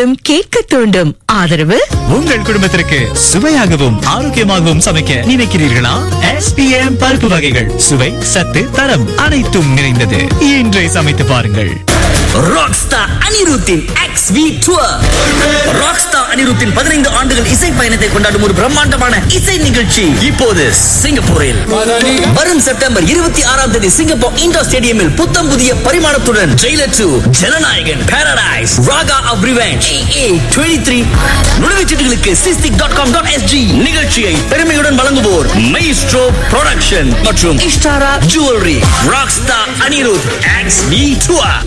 மீண்டும் கேட்க தூண்டும் ஆதரவு உங்கள் குடும்பத்திற்கு சுவையாகவும் ஆரோக்கியமாகவும் சமைக்க நினைக்கிறீர்களா எஸ்பிஎம் பருப்பு வகைகள் சுவை சத்து தரம் அனைத்தும் நிறைந்தது இன்றே சமைத்து பாருங்கள் ராக்ஸ்டார் அனிருத்தின் எக்ஸ் வி டூர் ராக்ஸ்டார் அனிருத்தின் பதினைந்து ஆண்டுகள் இசை பயணத்தை கொண்டாடும் ஒரு பிரம்மாண்டமான இசை நிகழ்ச்சி இப்போது சிங்கப்பூரில் வரும் செப்டம்பர் இருபத்தி ஆறாம் தேதி சிங்கப்பூர் இண்டோர் ஸ்டேடியமில் புத்தம் புதிய பரிமாணத்துடன் trailer to Jananayagan Paradise Raga of revenge A twenty three நுழைவுச்சீட்டுகளுக்கு SISTIC dot com dot SG நிகழ்ச்சியை பெருமையுடன் வழங்குவோர் மைஸ்ட்ரோ ப்ரொடக்ஷன் மற்றும் Ishtara jewellery rockstar Anirudh X V tour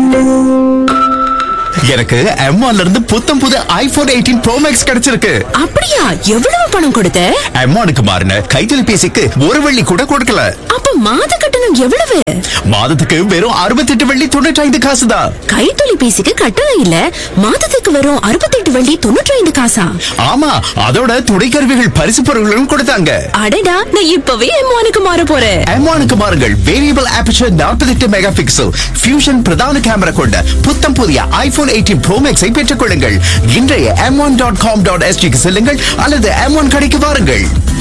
எனக்கு M1 ல இருந்து புத்தம் புது ஐபோன் எயிட்டீன் ப்ரோ மேக்ஸ் கிடைச்சிருக்கு அப்படியா எவ்வளவு பணம் கொடுத்த M1க்கு மாறின கைத்தொலைபேசிக்கு ஒரு வெள்ளி கூட கொடுக்கல அப்ப மாத கட்டணம் எவ்வளவு மாதத்துக்கு வெறும் அறுபத்தெட்டு வெள்ளி தொண்ணூற்றி ஐந்து காசு தான் கைத்தொலைபேசிக்கு கட்டணம் இல்ல மாதத்துக்கு வரும் அறுபத்தெட்டு வள்ளி தொண்ணூற்றி ஐந்து காசா ஆமா அதோட துணை கருவிகள் பரிசு பொருட்களும் கொடுத்தாங்க அடடா நான் இப்பவே எம்மானுக்கு மாற போறேன் M1க்கு மாறுங்கள் variable aperture 48 megapixel fusion பிரதான கேமரா கொண்ட புத்தம் புதிய ஐபோன் எயிட்டீன் ப்ரோ மேக்ஸை பெற்றுக் கொள்ளுங்கள் இன்றைய M one dot com dot எஸ்டிக்கு செல்லுங்கள் அல்லது எம் ஒன் கடைக்கு வாருங்கள்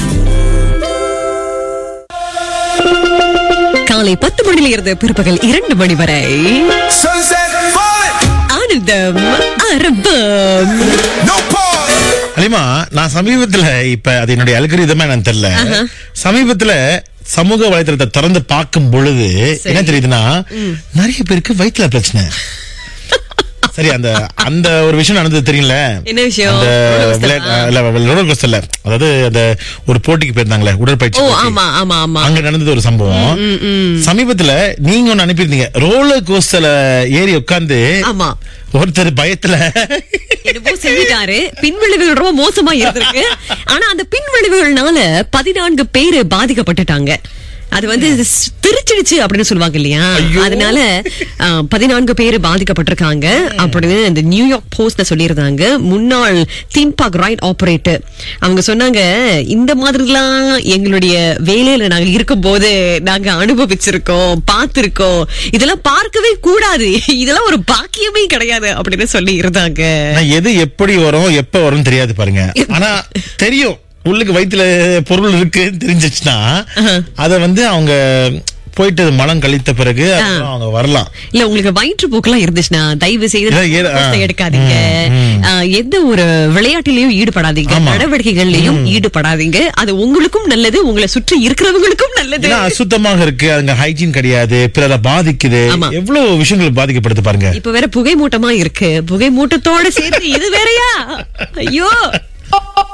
காலை பத்து மணியில இருந்து பிற்பகல் இரண்டு மணி வரை Sunset falling, ஆனந்தம் அரபம் no pause. அலிமா நான் சமீபத்துல இப்ப அது என்னுடைய அல்கரிதமா எனக்கு தெரியல சமீபத்துல சமூக வலைத்தளத்தை திறந்து பார்க்கும் பொழுது என்ன தெரியுதுன்னா நிறைய பேருக்கு வயிற்றுல பிரச்சனை சரி அந்த அந்த ஒரு விஷயம் நடந்தது தெரியல என்ன விஷயம்? அந்த roller coaster விளையாட்டு- ஆ? இல்ல, roller coaster இல்ல. அதாவது அந்த ஒரு போட்டிக்கு போயிருந்தாங்களே உடற்பயிற்சி ஓ போட்டி. ஆமா ஆமா ஆமா அங்க நடந்தது ஒரு சம்பவம் சமீபத்துல நீங்க ஒண்ணு அனுப்பியிருந்தீங்க ரோலர் கோஸ்டர்ல ஏறி உட்கார்ந்து ஆமா ஒருத்தர் பயத்துல என்னமோ செஞ்சுட்டாரு பின்விளைவுகள் ரொம்ப மோசமா இருந்திருக்கு ஆனா அந்த பின்விளைவுகள்னால பதினான்கு பேரு பாதிக்கப்பட்டுட்டாங்க அது வந்து ஸ்- திருச்சிடுச்சு அப்படின்னு சொல்லுவாங்க இல்லையா அதனால ஆ, பதினான்கு பேர் பாதிக்கப்பட்டிருக்காங்க அப்படின்னு இந்த நியூயார்க் போஸ்ட்ல சொல்லியிருந்தாங்க முன்னாள் தீம் பார்க் ரைட் ஆபரேட்டர் அவங்க சொன்னாங்க இந்த மாதிரிலாம் எங்களுடைய வேலையில நாங்க இருக்கும்போது நாங்க அனுபவிச்சிருக்கோம் பார்த்திருக்கோம் இதெல்லாம் பார்க்கவே கூடாது இதெல்லாம் ஒரு பாக்கியமே கிடையாது அப்படின்னு சொல்லி இருந்தாங்க ஆனா எது எப்படி வரும் எப்ப வரும் தெரியாது பாருங்க ஆனா தெரியும் உள்ளுக்கு வயித்துல பொருள் இருக்கு தெரிஞ்சிச்சுன்னா அத வந்து அவங்க போயிட்டு மலம் கழித்த பிறகு அப்புறம் அவங்க வரலாம் இல்ல உங்களுக்கு வயிற்றுப்போக்கெல்லாம் இருந்துச்சுன்னா தயவு செய்து இல்ல, ஏ- ஆ. கோர்ஸை எடுக்காதீங்க ஆ, எந்த ஒரு விளையாட்டிலையும் ஈடுபடாதீங்க ஆமா. நடவடிக்கைகள்லயும் ஈடுபடாதீங்க அது உங்களுக்கும் நல்லது உங்களை சுற்றி இருக்கிறவங்களுக்கும் நல்லது ஏன்னா அசுத்தமாக இருக்கு அதுங்க ஹைஜீன் கிடையாது பிறரை பாதிக்குது ஆமா. எவ்வளவு விஷயங்கள் பாதிக்கப்படுது பாருங்க இப்ப வேற புகை மூட்டமா இருக்கு புகை மூட்டத்தோட சேர்த்து இது வேறயா ஐயோ